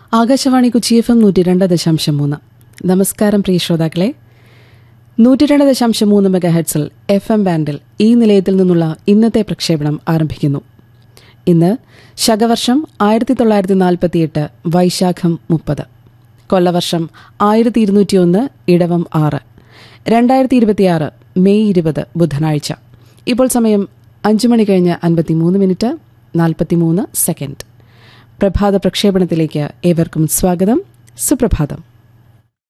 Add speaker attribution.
Speaker 1: Akashvani Kochi F M നൂറ്റി രണ്ട് ദശാംശം മൂന്ന് നമസ്കാരം പ്രിയ ശ്രോതാക്കളെ നൂറ്റി രണ്ട് ദശാംശം മൂന്ന് മെഗാ ഹെഡ്സിൽ എഫ് എം ബാൻഡിൽ ഈ നിലയത്തിൽ നിന്നുള്ള ഇന്നത്തെ പ്രക്ഷേപണം ആരംഭിക്കുന്നു ഇന്ന് ശകവർഷം ആയിരത്തി തൊള്ളായിരത്തി നാൽപ്പത്തിയെട്ട് വൈശാഖം മുപ്പത് കൊല്ലവർഷം ആയിരത്തി ഇരുന്നൂറ്റിയൊന്ന് ഇടവം ആറ് രണ്ടായിരത്തി ഇരുപത്തിയാറ് മെയ് ഇരുപത് ബുധനാഴ്ച ഇപ്പോൾ സമയം അഞ്ചു മണി കഴിഞ്ഞ് അൻപത്തിമൂന്ന് മിനിറ്റ് നാൽപ്പത്തിമൂന്ന് സെക്കൻഡ് പ്രഭാത പ്രക്ഷേപണത്തിലേക്ക് ഏവർക്കും സ്വാഗതം സുപ്രഭാതം